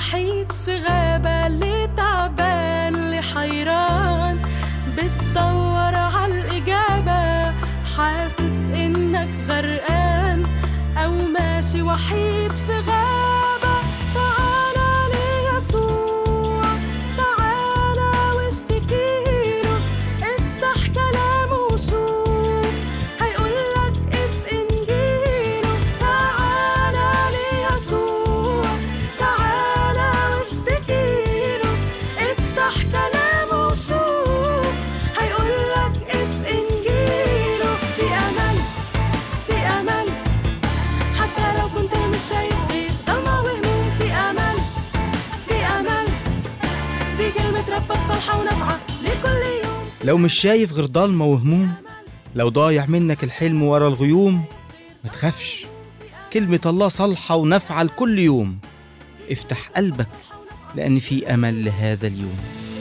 وحيد في غابة اللي تعبان اللي حيران بتدور عالإجابة حاسس إنك غرقان أو ماشي وحيد في غابة تعالى ليسوع تعالى واشتكيله افتح كلامه وشوف هيقولك اف انجيله تعالى ليسوع تعالى واشتكيله افتح كلامه وشوف هيقولك اف انجيله في امل في امل حتى لو كنت مش شايف غير ضلمة وهموم في امل في امل دي كلمة ربك صالحة ونافعة لكل يوم لو مش شايف غير ضلمة وهموم لو ضايع منك الحلم ورا الغيوم ما تخافش كلمة الله صالحة ونافعة لكل يوم افتح قلبك لأن في أمل لهذا اليوم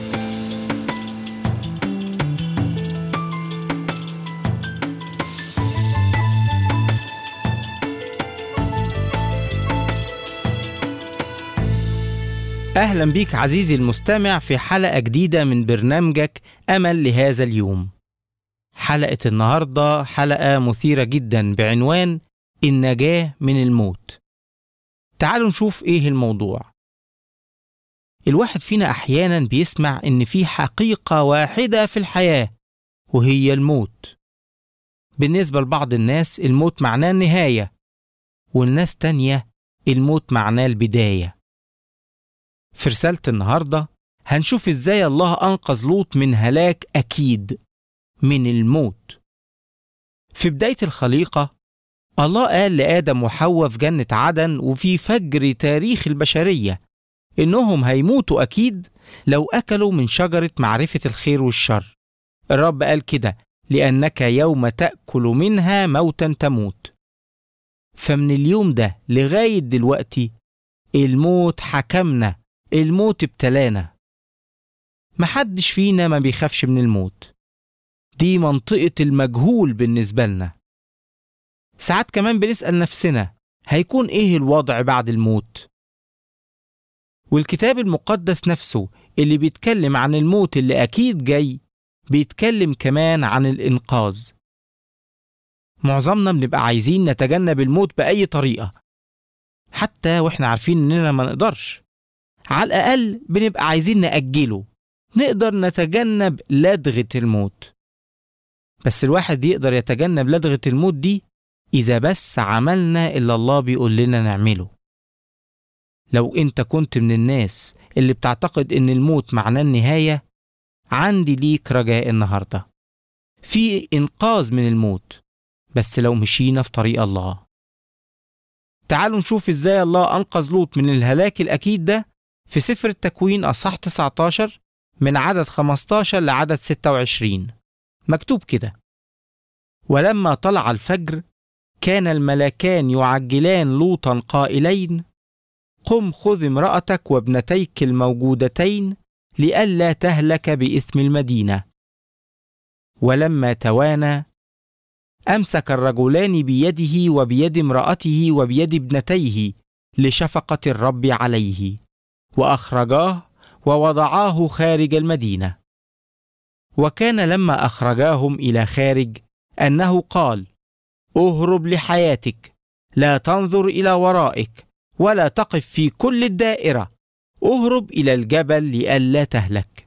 أهلا بيك عزيزي المستمع في حلقة جديدة من برنامجك أمل لهذا اليوم. حلقة النهاردة حلقة مثيرة جدا بعنوان النجاة من الموت. تعالوا نشوف إيه الموضوع. الواحد فينا أحيانا بيسمع إن في حقيقة واحدة في الحياة وهي الموت. بالنسبة لبعض الناس الموت معناه النهاية والناس تانية الموت معناه البداية. في رسالة النهاردة هنشوف ازاي الله أنقذ لوط من هلاك أكيد من الموت. في بداية الخليقة الله قال لآدم وحواء في جنة عدن وفي فجر تاريخ البشرية إنهم هيموتوا أكيد لو أكلوا من شجرة معرفة الخير والشر. الرب قال كده لأنك يوم تأكل منها موتا تموت. فمن اليوم ده لغاية دلوقتي الموت حكمنا الموت ابتلانا محدش فينا ما بيخافش من الموت دي منطقة المجهول بالنسبة لنا ساعات كمان بنسأل نفسنا هيكون ايه الوضع بعد الموت والكتاب المقدس نفسه اللي بيتكلم عن الموت اللي أكيد جاي بيتكلم كمان عن الإنقاذ معظمنا بنبقى عايزين نتجنب الموت بأي طريقة حتى واحنا عارفين اننا ما نقدرش على الأقل بنبقى عايزين نأجله نقدر نتجنب لدغة الموت بس الواحد يقدر يتجنب لدغة الموت دي إذا بس عملنا اللي الله بيقول لنا نعمله لو أنت كنت من الناس اللي بتعتقد إن الموت معناه النهاية عندي ليك رجاء النهاردة في إنقاذ من الموت بس لو مشينا في طريق الله تعالوا نشوف إزاي الله أنقذ لوط من الهلاك الأكيد ده في سفر التكوين أصح 19 من عدد 15 لعدد 26 مكتوب كده ولما طلع الفجر كان الملكان يعجلان لوطا قائلين قم خذ امرأتك وابنتيك الموجودتين لئلا تهلك بإثم المدينة ولما توانى أمسك الرجلان بيده وبيد امرأته وبيد ابنتيه لشفقة الرب عليه واخرجاه ووضعاه خارج المدينه وكان لما اخرجاهم الى خارج انه قال اهرب لحياتك لا تنظر الى ورائك ولا تقف في كل الدائره اهرب الى الجبل لئلا تهلك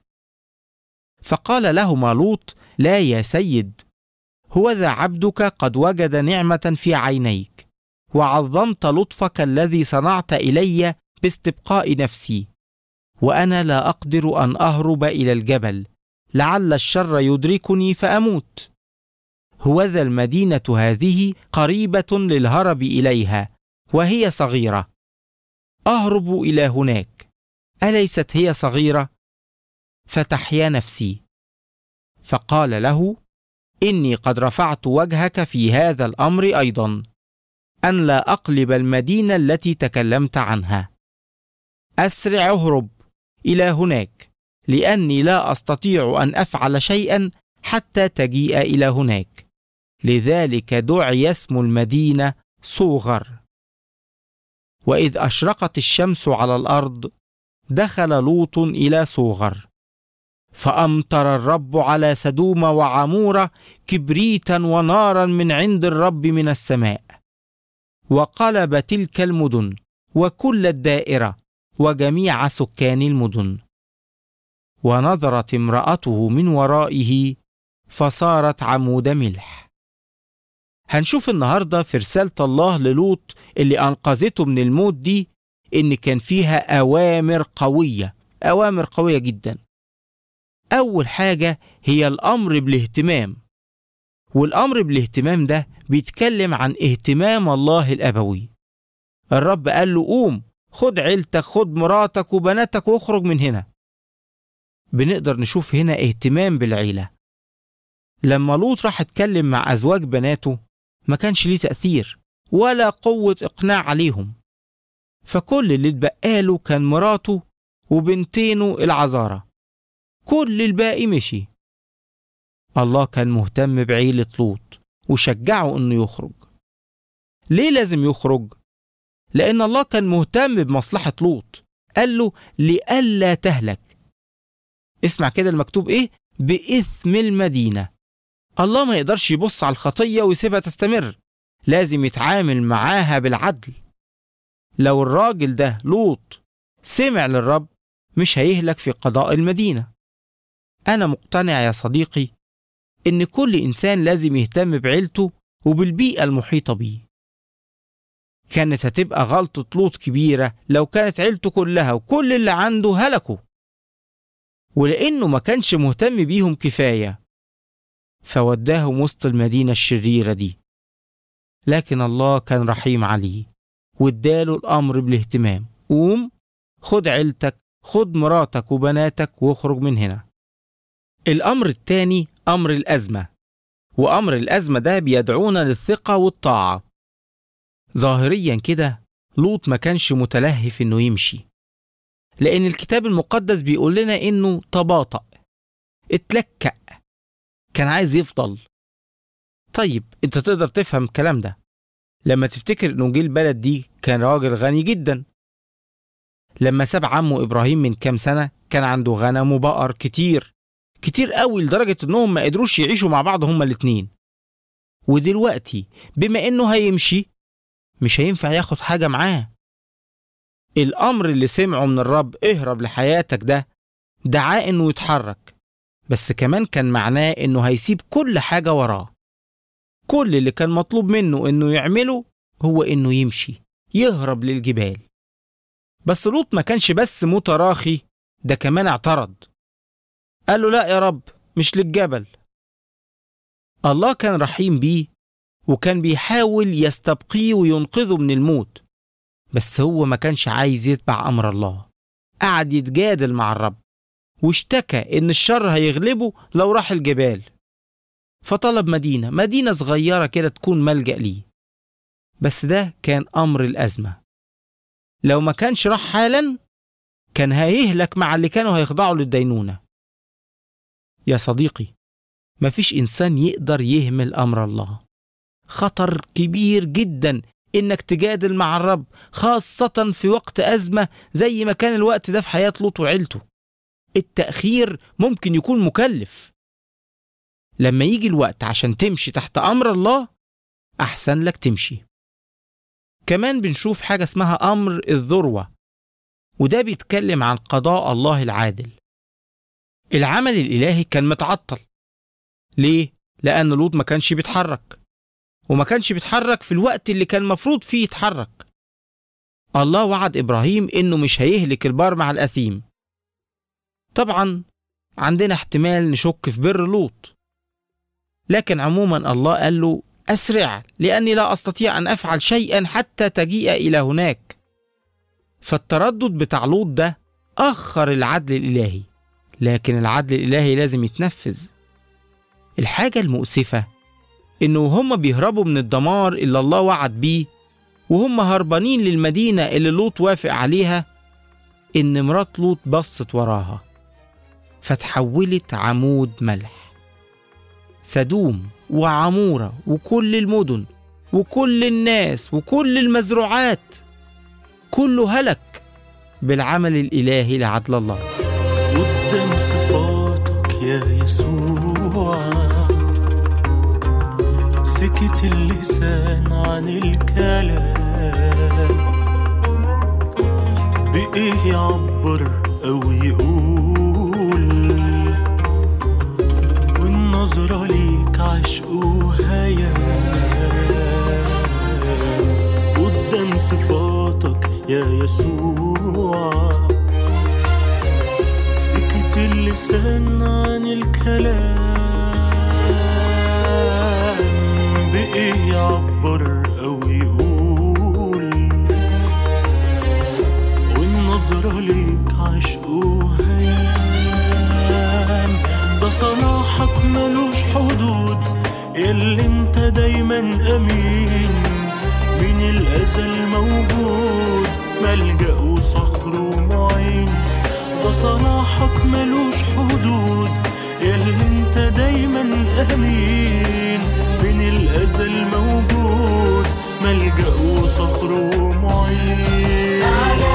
فقال لهما لوط لا يا سيد هوذا عبدك قد وجد نعمه في عينيك وعظمت لطفك الذي صنعت الي باستبقاء نفسي وانا لا اقدر ان اهرب الى الجبل لعل الشر يدركني فاموت هوذا المدينه هذه قريبه للهرب اليها وهي صغيره اهرب الى هناك اليست هي صغيره فتحيا نفسي فقال له اني قد رفعت وجهك في هذا الامر ايضا ان لا اقلب المدينه التي تكلمت عنها اسرع اهرب الى هناك لاني لا استطيع ان افعل شيئا حتى تجيء الى هناك لذلك دعي اسم المدينه صوغر واذ اشرقت الشمس على الارض دخل لوط إلى صوغر فأمطر الرب على سدوم وعمورة كبريتا ونارا من عند الرب من السماء وقلب تلك المدن وكل الدائرة وجميع سكان المدن ونظرت امرأته من ورائه فصارت عمود ملح هنشوف النهارده في رسالة الله للوط اللي أنقذته من الموت دي إن كان فيها أوامر قوية أوامر قوية جدا أول حاجة هي الأمر بالاهتمام والأمر بالاهتمام ده بيتكلم عن اهتمام الله الأبوي الرب قال له قوم خد عيلتك خد مراتك وبناتك واخرج من هنا بنقدر نشوف هنا اهتمام بالعيلة لما لوط راح اتكلم مع أزواج بناته ما كانش ليه تأثير ولا قوة إقناع عليهم فكل اللي اتبقاله كان مراته وبنتينه العذارة كل الباقي مشي الله كان مهتم بعيلة لوط وشجعه إنه يخرج ليه لازم يخرج؟ لأن الله كان مهتم بمصلحة لوط قال له لئلا تهلك اسمع كده المكتوب إيه؟ بإثم المدينة الله ما يقدرش يبص على الخطية ويسيبها تستمر لازم يتعامل معاها بالعدل لو الراجل ده لوط سمع للرب مش هيهلك في قضاء المدينة أنا مقتنع يا صديقي إن كل إنسان لازم يهتم بعيلته وبالبيئة المحيطة بيه كانت هتبقى غلطة لوط كبيرة لو كانت عيلته كلها وكل اللي عنده هلكوا ولأنه ما كانش مهتم بيهم كفاية فوداهم وسط المدينة الشريرة دي لكن الله كان رحيم عليه واداله الأمر بالاهتمام قوم خد عيلتك خد مراتك وبناتك واخرج من هنا الأمر الثاني أمر الأزمة وأمر الأزمة ده بيدعونا للثقة والطاعة ظاهريا كده لوط ما كانش متلهف إنه يمشي لأن الكتاب المقدس بيقول لنا إنه تباطأ اتلكأ كان عايز يفضل طيب انت تقدر تفهم الكلام ده لما تفتكر انه جه البلد دي كان راجل غني جدا لما ساب عمه ابراهيم من كام سنه كان عنده غنم وبقر كتير كتير قوي لدرجه انهم ما قدروش يعيشوا مع بعض هما الاتنين ودلوقتي بما انه هيمشي مش هينفع ياخد حاجه معاه الامر اللي سمعه من الرب اهرب لحياتك ده دعاه انه يتحرك بس كمان كان معناه انه هيسيب كل حاجه وراه كل اللي كان مطلوب منه انه يعمله هو انه يمشي يهرب للجبال بس لوط ما كانش بس متراخي ده كمان اعترض قال له لا يا رب مش للجبل الله كان رحيم بيه وكان بيحاول يستبقيه وينقذه من الموت بس هو ما كانش عايز يتبع امر الله قعد يتجادل مع الرب واشتكى ان الشر هيغلبه لو راح الجبال فطلب مدينة مدينة صغيرة كده تكون ملجأ ليه بس ده كان أمر الأزمة لو ما كانش راح حالا كان هيهلك مع اللي كانوا هيخضعوا للدينونة يا صديقي مفيش إنسان يقدر يهمل أمر الله خطر كبير جدا إنك تجادل مع الرب خاصة في وقت أزمة زي ما كان الوقت ده في حياة لوط وعيلته التأخير ممكن يكون مكلف لما يجي الوقت عشان تمشي تحت أمر الله أحسن لك تمشي كمان بنشوف حاجة اسمها أمر الذروة وده بيتكلم عن قضاء الله العادل العمل الإلهي كان متعطل ليه؟ لأن لوط ما كانش بيتحرك وما كانش بيتحرك في الوقت اللي كان مفروض فيه يتحرك الله وعد إبراهيم إنه مش هيهلك البار مع الأثيم طبعا عندنا احتمال نشك في بر لوط لكن عموما الله قال له أسرع لأني لا أستطيع أن أفعل شيئا حتى تجيء إلى هناك فالتردد بتاع لوط ده أخر العدل الإلهي لكن العدل الإلهي لازم يتنفذ الحاجة المؤسفة إنه هم بيهربوا من الدمار اللي الله وعد بيه وهم هربانين للمدينة اللي لوط وافق عليها إن مرات لوط بصت وراها فتحولت عمود ملح سدوم وعمورة وكل المدن وكل الناس وكل المزروعات كله هلك بالعمل الإلهي لعدل الله قدام صفاتك يا يسوع سكت اللسان عن الكلام بإيه يعبر أو يقول والنظرة ليك عشق وهيام قدام صفاتك يا يسوع سكت اللسان عن الكلام بإيه يعبر أو يقول والنظرة ليك عشق وهيام ده صلاحك ملوش حدود ياللي انت دايما أمين من الأزل موجود ملجأ وصخر ومعين ده صلاحك ملوش حدود ياللي انت دايما امين من الازل موجود ملجأ وصخر ومعين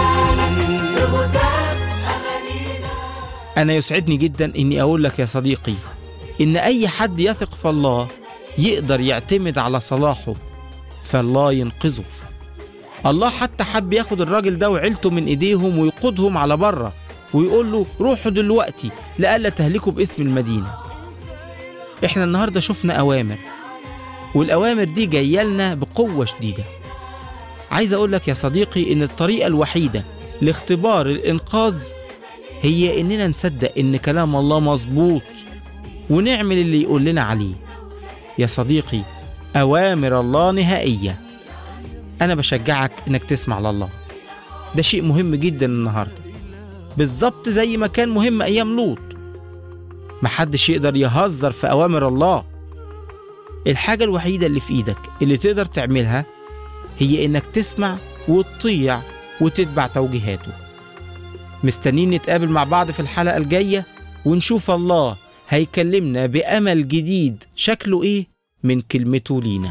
أنا يسعدني جدا إني أقول لك يا صديقي إن أي حد يثق في الله يقدر يعتمد على صلاحه فالله ينقذه الله حتى حب ياخد الراجل ده وعيلته من إيديهم ويقودهم على بره ويقول له روحوا دلوقتي لئلا تهلكوا بإثم المدينة إحنا النهاردة شفنا أوامر والأوامر دي جاية لنا بقوة شديدة عايز أقول لك يا صديقي إن الطريقة الوحيدة لاختبار الإنقاذ هي إننا نصدق إن كلام الله مظبوط ونعمل اللي يقول لنا عليه يا صديقي أوامر الله نهائية أنا بشجعك إنك تسمع لله ده شيء مهم جدا النهاردة بالظبط زي ما كان مهم أيام لوط محدش يقدر يهزر في أوامر الله الحاجة الوحيدة اللي في إيدك اللي تقدر تعملها هي إنك تسمع وتطيع وتتبع توجيهاته مستنيين نتقابل مع بعض في الحلقة الجاية ونشوف الله هيكلمنا بأمل جديد شكله إيه من كلمته لينا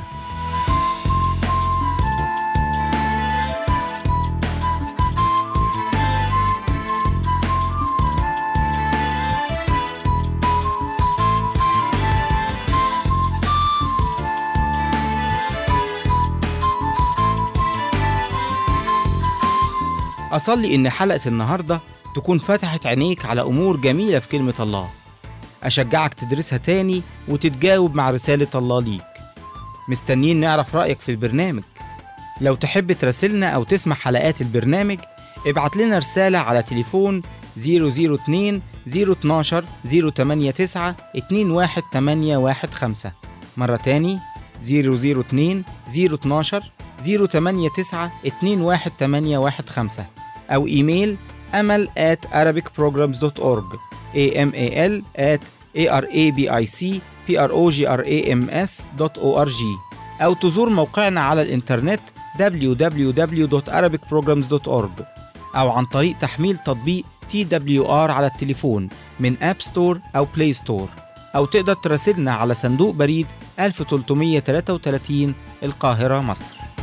أصلي إن حلقة النهاردة تكون فتحت عينيك على أمور جميلة في كلمة الله أشجعك تدرسها تاني وتتجاوب مع رسالة الله ليك مستنيين نعرف رأيك في البرنامج لو تحب تراسلنا أو تسمع حلقات البرنامج ابعت لنا رسالة على تليفون 002 012 089 21815 مرة تاني 002 012 089 21815 أو إيميل أمل at arabicprograms.org amal at arabicprograms.org أو تزور موقعنا على الإنترنت www.arabicprograms.org أو عن طريق تحميل تطبيق TWR على التليفون من أب ستور أو بلاي ستور أو تقدر تراسلنا على صندوق بريد 1333 القاهرة مصر